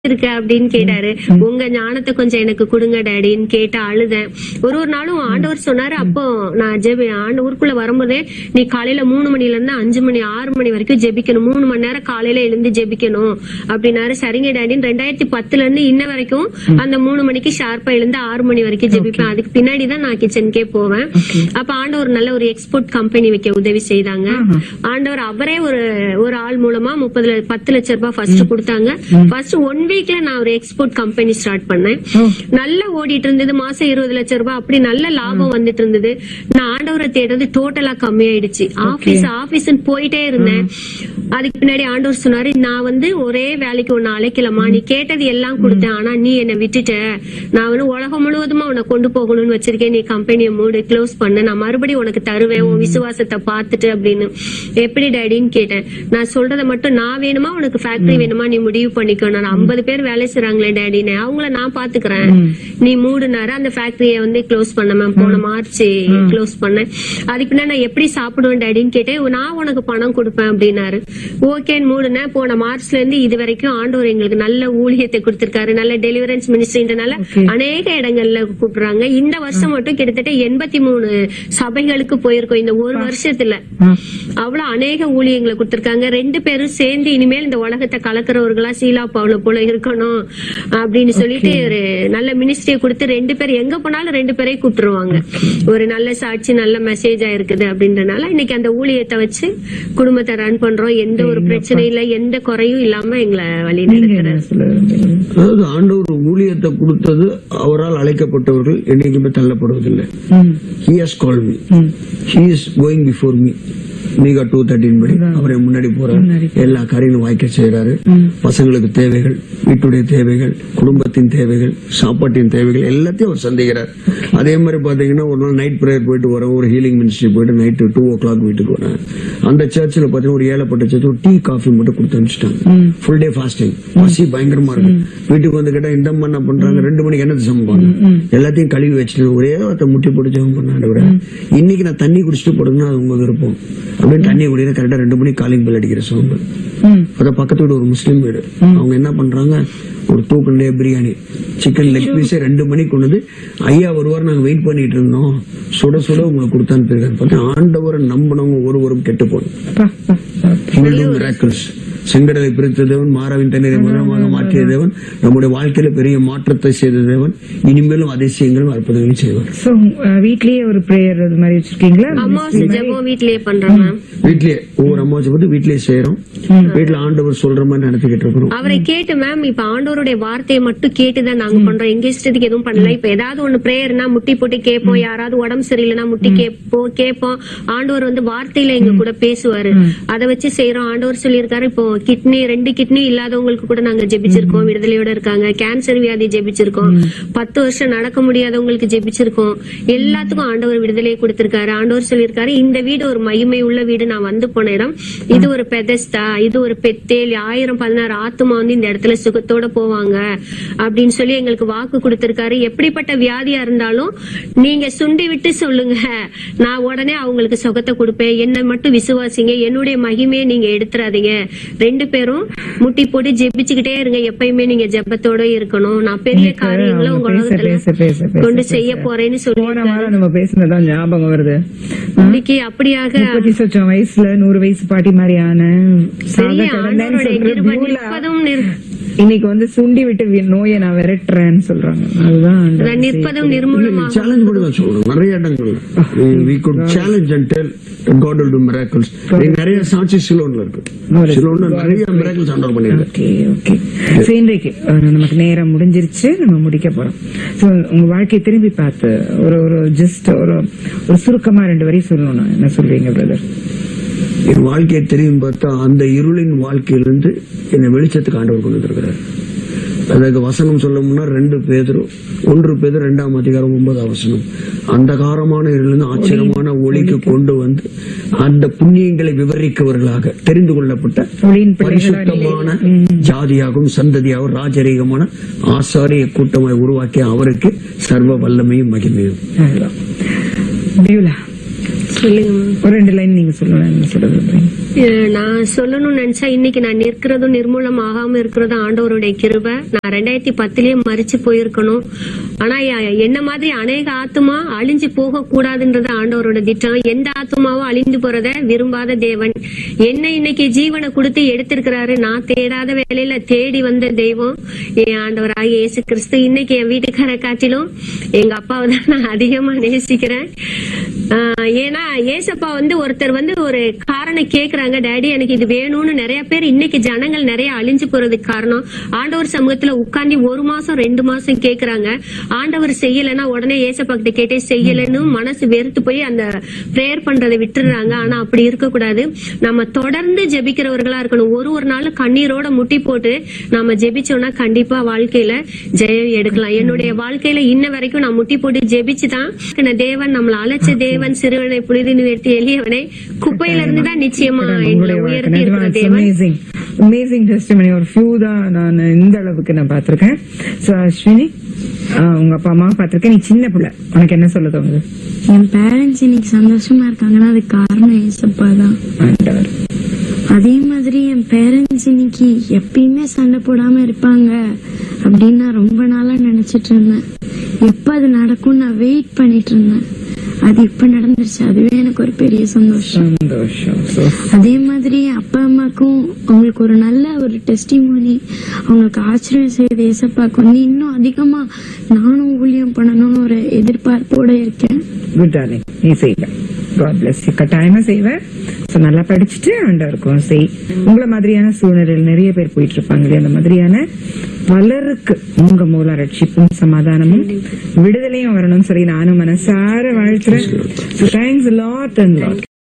இருக்க அப்படின்னு கேட்டாரு உங்க ஞானத்தை கொஞ்சம் எனக்கு கொடுங்க டேடின்னு கேட்டு அழுதேன் ஒரு ஒரு நாளும் ஆண்டவர் சொன்னாரு அப்போ நான் ஜெபி ஆண்டு ஊருக்குள்ள வரும்போதே நீ காலையில மூணு மணில இருந்து அஞ்சு மணி ஆறு மணி வரைக்கும் ஜெபிக்கணும் மூணு மணி நேரம் காலையில எழுந்து ஜெபிக்கணும் அப்படின்னாரு சரிங்க டேடின்னு ரெண்டாயிரத்தி பத்துல இருந்து இன்ன வரைக்கும் அந்த மூணு மணிக்கு ஷார்ப்பா எழுந்து ஆறு மணி வரைக்கும் ஜெபிப்பேன் அதுக்கு பின்னாடி தான் நான் கிச்சனுக்கே போவேன் அப்ப ஆண்டவர் நல்ல ஒரு எக்ஸ்போர்ட் கம்பெனி வைக்க உதவி செய்தாங்க ஆண்டவர் அவரே ஒரு ஒரு ஆள் மூலமா முப்பது பத்து லட்சம் ரூபாய் ஃபர்ஸ்ட் கொடுத்தாங்க ஃபர்ஸ்ட் ஒன் வீக்ல நான் ஒரு எக்ஸ்போர்ட் கம்பெனி ஸ்டார்ட் பண்ணேன் நல்லா ஓடிட்டு இருந்தது மாசம் இருபது லட்சம் ரூபாய் அப்படி நல்ல லாபம் வந்துட்டு இருந்தது நான் ஆண்டவரை தேடுறது டோட்டலா கம்மியாயிடுச்சு ஆபீஸ் ஆபீஸ் போயிட்டே இருந்தேன் அதுக்கு பின்னாடி ஆண்டவர் சொன்னாரு நான் வந்து ஒரே வேலைக்கு உன்னை அழைக்கலமா நீ கேட்டது எல்லாம் கொடுத்தேன் ஆனா நீ என்னை விட்டுட்ட நான் வந்து உலகம் முழுவதுமா உன்னை கொண்டு போகணும்னு வச்சிருக்கேன் நீ கம்பெனியை மூடு க்ளோஸ் பண்ணு நான் மறுபடியும் உனக்கு தருவேன் உன் விசுவாசத்தை பார்த்துட்டு அப்படின்னு எப்படி டேடின்னு கேட்டேன் நான் சொல்றதை மட்டும் நான் வேணுமா உனக்கு ஃபேக்டரி வேணுமா நீ முடிவு பண்ணிக்கோ நான் ஐம்பது பேர் வேலை செய்றாங்களே டேடின்னு அவங்கள நான் பாத்துக்கிறேன் நீ மூடுனாரு அந்த ஃபேக்டரியை வந்து க்ளோஸ் பண்ண மேம் போன மார்ச் க்ளோஸ் பண்ணேன் அதுக்கு பின்னாடி நான் எப்படி சாப்பிடுவேன் டேடின்னு கேட்டேன் நான் உனக்கு பணம் கொடுப்பேன் அப்படின்னாரு ஓகேன்னு மூடுனேன் போன மார்ச்ல இருந்து இது வரைக்கும் ஆண்டவர் எங்களுக்கு நல்ல ஊழியத்தை கொடுத்திருக்காரு நல்ல டெலிவரன்ஸ் மினிஸ்ட்ரின்றனால அநேக இடங்கள்ல கூப்பிடுறாங்க இந்த வருஷம் மட்டும் கிட்டத்தட்ட எண்பத்தி மூணு சபைகளுக்கு போயிருக்கோம் இந்த ஒரு வருஷத்துல அவ்வளவு அநேக ஊழியங்களை கொடுத்திருக்காங்க ரெண்டு பேரும் சேர்ந்து இனிமேல் இந்த உலகத்தை கலக்கிறவர்களா சீலா பவுல போல இருக்கணும் அப்படின்னு சொல்லிட்டு ஒரு நல்ல மினிஸ்ட்ரியை கொடுத்து ரெண்டு பேர் எங்க போனாலும் ரெண்டு பேரையும் கூப்பிட்டுருவாங்க ஒரு நல்ல சாட்சி நல்ல மெசேஜா இருக்குது அப்படின்றனால இன்னைக்கு அந்த ஊழியத்தை வச்சு குடும்பத்தை ரன் பண்றோம் எந்த ஒரு பிரச்சனை இல்ல எந்த குறையும் இல்லாம எங்களை வழி நீங்க நடத்துறாரு என்ன சொல்ல விரும்புறீங்க? அதாவது ஆண்டவர் ஊழியத்தை கொடுத்தது அவரால் அழைக்கப்பட்டவர்கள் என்னைக்குமே தள்ளப்படுவதில்லை hmm, he has call me hmm. He is going before me Micah two thirteen படி அவரை முன்னாடி போறாரு முன்னாடி. எல்லா காரியங்களும் வாய்க்க செய்யறாரு பசங்களுக்கு தேவைகள் வீட்டுடைய தேவைகள் குடும்பத்தின் தேவைகள் சாப்பாட்டின் தேவைகள் எல்லாத்தையும் அவர் சந்திக்கிறார் அதே மாதிரி பாத்தீங்கன்னா ஒரு நாள் நைட் பிரேயர் போயிட்டு வரேன் ஒரு ஹீலிங் மினிஸ்ட்ரி போயிட்டு நைட்டு டூ ஓ கிளாக் வீட்டுக்கு வரேன் அந்த சர்ச்சில் பாத்தீங்கன்னா ஒரு ஏழைப்பட்ட சர்ச் ஒரு டீ காஃபி மட்டும் கொடுத்து அனுப்பிச்சிட்டாங்க ஃபுல் டே ஃபாஸ்டிங் பசி பயங்கரமா இருக்கு வீட்டுக்கு வந்து கேட்டா இந்த அம்மா என்ன பண்றாங்க ரெண்டு மணிக்கு என்ன சமைப்பாங்க எல்லாத்தையும் கழுவி வச்சுட்டு ஒரே ஒருத்த முட்டி போட்டு ஜெபம் பண்ணாடு விட இன்னைக்கு நான் தண்ணி குடிச்சிட்டு போடுங்கன்னா அது உங்க விருப்பம் அப்படின்னு தண்ணி குடிக்கிற கரெக்டா ரெண்டு மணிக்கு காலிங் பெல் அடிக்கிற சவுண்ட் ம். அத பக்கத்து வீடு ஒரு முஸ்லீம் வீடு அவங்க என்ன பண்றாங்க ஒரு தூக்கண்டே பிரியாணி சிக்கன் லெக் பீஸே ரெண்டு மணிக்கு கொண்டு வந்து, ஐயா வருவார் நாங்க வெயிட் பண்ணிட்டு இருந்தோம் சுட சுட உங்களுக்கு கொடுத்தான்னு போயிருக்காரு பார்த்தா ஆண்டவரை நம்பினவங்க ஒருவரும் கெட்டு போகணும் பா, பா, பா. He will do miracles. செங்கடலை பிரித்த தேவன் மாறாவின் தண்ணீரை மரமாக மாற்றிய தேவன் நம்முடைய வாழ்க்கையில பெரிய மாற்றத்தை செய்த தேவன் இனிமேலும் அதிசயங்களும் அற்புதங்களும் செய்வார் So, அஹ், வீட்லயே ஒரு பிரேயர் அது மாதிரி வச்சிருக்கீங்களா அமாவாசை ஜெபம் வீட்லயே பண்றோம் மேம் வீட்லயே ஒவ்வொரு அம்மாவை பத்தி வீட்லயே செய்யறோம் வீட்டுல ஆண்டவர் சொல்ற மாதிரி நடத்திக்கிட்டு இருக்கிறோம் அவரை கேட்டு மேம் இப்ப ஆண்டவருடைய வார்த்தையை மட்டும் கேட்டுதான் நாங்க பண்றோம் எங்க இஷ்டத்துக்கு எதுவும் பண்ணல இப்ப ஏதாவது ஒண்ணு பிரேயர்னா முட்டி போட்டு கேட்போம் யாராவது உடம்பு சரியில்லைன்னா முட்டி கேட்போம் கேட்போம் ஆண்டவர் வந்து வார்த்தையில எங்க கூட பேசுவாரு அதை வச்சு செய்யறோம் ஆண்டவர் சொல்லியிருக்காரு இப்போ கிட்னி ரெண்டு கிட்னி இல்லாதவங்களுக்கு கூட நாங்க ஜெபிச்சிருக்கோம் விடுதலையோட இருக்காங்க கேன்சர் வியாதி ஜெபிச்சிருக்கோம் பத்து வருஷம் நடக்க முடியாதவங்களுக்கு ஜெபிச்சிருக்கோம் எல்லாத்துக்கும் ஆண்டவர் விடுதலையை கொடுத்திருக்காரு ஆண்டவர் சொல்லியிருக்காரு இந்த வீடு ஒரு மகிமை உள்ள வீடு நான் வந்து போன இடம் இது ஒரு பெதஸ்தா இது ஒரு பெத்தேல் ஆயிரம் பதினாறு ஆத்துமா வந்து இந்த இடத்துல சுகத்தோட போவாங்க அப்படின்னு சொல்லி எங்களுக்கு வாக்கு கொடுத்திருக்காரு எப்படிப்பட்ட வியாதியா இருந்தாலும் நீங்க சுண்டி விட்டு சொல்லுங்க நான் உடனே அவங்களுக்கு சுகத்தை கொடுப்பேன் என்னை மட்டும் விசுவாசிங்க என்னுடைய மகிமையை நீங்க எடுத்துறாதீங்க ரெண்டு பேரும் முட்டி போட்டு ஜெபிச்சுக்கிட்டே இருங்க எப்பயுமே நீங்க ஜெபத்தோட இருக்கணும் நான் பெரிய காரியங்களை உங்க பேச, பேச, பேச, உலகத்துல பேச, கொண்டு பேச. செய்ய போறேன்னு சொல்லி போன வாரம் நம்ம பேசினதான் ஞாபகம் வருது இன்னைக்கு அப்படியாக முப்பத்தி சொச்சம் வயசுல நூறு வயசு பாட்டி மாதிரியான பெரிய சாக கடந்தேன்னு ஆண்டவருடைய சொல்ற கிருபை பியூலா, நிற்பதும் நிற்- இன்னைக்கு வந்து சுண்டி விட்டு வி- நோயை நான் விரட்டுறேன்னு சொல்றாங்க அதுதான் ஆண்டவர் அதான் நிற்பதும் நிர்மூலமாக சேலஞ்ச் கூட தான் சொல்றோம் நிறைய இடங்கள்ல we could challenge and tell God will do miracles நிறைய சாட்சி சிலோன்ல இருக்கு சிலோன்ல நிறைய மிராக்கிள்ஸ் ஆண்டவர் பண்ணிருக்காரு ஓகே ஓகே சோ இன்றைக்கு அஹ், நமக்கு நேரம் முடிஞ்சிருச்சு நம்ம முடிக்க போறோம் சோ உங்க வாழ்க்கையை திரும்பி பார்த்து ஒரு ஒரு ஜஸ்ட் ஒரு ஒரு சுருக்கமா ரெண்டு வரி சொல்லணும் என்ன சொல்றீங்க பிரதர் என் வாழ்க்கையை தெரியும் பார்த்தா அந்த இருளின் வாழ்க்கையிலிருந்து என்னை வெளிச்சத்துக்கு ஆண்டவர் கொண்டு வந்திருக்கிறார் அதுக்கு வசனம் சொல்லணும்னா ரெண்டு பேதரும் ஒன்று பேதர் இரண்டாம் அதிகாரம் ஒன்பதாம் வசனம் அந்தகாரமான இருளிலிருந்து ஆச்சரியமான ஒளிக்கு கொண்டு வந்து அந்த புண்ணியங்களை விவரிக்கவர்களாக தெரிந்து கொள்ளப்பட்ட ஒளியின் பிள்ளைகளா பரிசுத்தமான ஜாதியாகவும் சந்ததியாகவும் ராஜரீகமான ஆசாரிய கூட்டமாய் உருவாக்கிய அவருக்கு சர்வ வல்லமையும் மகிமையும் அதுதான் பியூலா சொல்லுங்க ஒரு ரெண்டு லைன் நீங்க சொல்லணும் என்ன சொல்ல விரும்புறீங்க அஹ் நான் சொல்லணும்னு நினைச்சா இன்னைக்கு நான் நிற்கிறதும் நிர்மூலம் ஆகாம இருக்கிறதும் ஆண்டவருடைய கிருபை நான் ரெண்டாயிரத்தி பத்துலயே மறிச்சு போயிருக்கணும் ஆனா எ- என்ன மாதிரி அநேக ஆத்துமா அழிஞ்சு போக கூடாதுன்றது ஆண்டவரோட திட்டம் எந்த ஆத்துமாவும் அழிந்து போறத விரும்பாத தேவன் என்ன இன்னைக்கு ஜீவனை கொடுத்து எடுத்திருக்கிறாரு நான் தேடாத வேலையில தேடி வந்த தெய்வம் என் ஆண்டவராக இயேசு கிறிஸ்து இன்னைக்கு என் வீட்டுக்கார காட்டிலும் எங்க அப்பாவை தான் நான் அதிகமா நேசிக்கிறேன் ஆஹ் ஏன்னா ஏசப்பா வந்து ஒருத்தர் வந்து ஒரு காரணம் கேக்குறாங்க டாடி எனக்கு இது வேணும்னு நிறைய பேர் இன்னைக்கு ஜனங்கள் நிறைய அழிஞ்சு போறதுக்கு காரணம் ஆண்டவர் சமூகத்துல உட்கார்ந்து ஒரு மாசம் ரெண்டு மாசம் கேக்குறாங்க ஆண்டவர் செய்யலைன்னா உடனே ஏசப்பா கிட்ட கேட்டே செய்யலைன்னு மனசு வெறுத்து போய் அந்த பிரேயர் பண்றதை விட்டுறாங்க ஆனா அப்படி இருக்க கூடாது நம்ம தொடர்ந்து ஜெபிக்கிறவர்களா இருக்கணும் ஒரு ஒரு நாளும் கண்ணீரோட முட்டி போட்டு நாம ஜெபிச்சோம்னா கண்டிப்பா வாழ்க்கையில ஜெயம் எடுக்கலாம் என்னுடைய வாழ்க்கையில இன்ன வரைக்கும் நான் முட்டி போட்டு ஜெபிச்சுதான் இந்த தேவன் நம்மள அழைச்ச தேவன் சிறுவனை புனித நிறுத்தி எளியவனை குப்பையில இருந்து தான் நிச்சயமா எங்களை உங்களுடைய வாழ்க்கை உயர்த்தி இருக்கிற நிஜமா தேவன் அமேசிங் அமேசிங் டெஸ்டிமனி ஒரு ஃபியூ தான் நான் இந்த அளவுக்கு நான் பார்த்திருக்கேன் சோ அஸ்வினி ஆஹ், உங்க அப்பா அம்மா பார்த்திருக்கேன் நீ சின்ன பிள்ளை உனக்கு என்ன சொல்ல தோணுது என் பேரண்ட்ஸ் இன்னைக்கு சந்தோஷமா இருக்காங்கன்னா அதுக்கு காரணம் ஏசப்பா தான் ஆண்டவர் அதே மாதிரி என் பேரண்ட்ஸ் இன்னைக்கு எப்பயுமே சண்டை போடாம இருப்பாங்க அப்படின்னு நான் ரொம்ப நாளா நினைச்சிட்டு இருந்தேன் எப்ப அது நடக்கும் நான் வெயிட் பண்ணிட்டு இருந்தேன் அது இப்ப நடந்துருச்சு அதுவே எனக்கு ஒரு பெரிய சந்தோஷம் சந்தோஷம் So, அதே மாதிரி அப்பா அம்மாக்கும் அவங்களுக்கு ஒரு நல்ல ஒரு டெஸ்டிமோனி அவங்களுக்கு ஆச்சரியம் செய்த ஏசப்பாக்கு வந்து இன்னும் அதிகமா நானும் ஊழியம் பண்ணணும்னு ஒரு எதிர்பார்ப்போட இருக்கேன் குட் டார்லிங் நீ செய்வ காட் பிளஸ் கட்டாயமா செய்வ So, நல்லா படிச்சுட்டு ஆண்டவருக்கும் செய் உங்களை மாதிரியான சூழ்நிலையில் நிறைய பேர் போயிட்டு இருப்பாங்க இல்லையா அந்த மாதிரியான பலருக்கு உங்க மூலம் ரட்சிப்பும் சமாதானமும் விடுதலையும் வரணும்னு சொல்லி நானும் மனசார வாழ்த்துறேன் தேங்க்ஸ் லாட் அண்ட் லாட்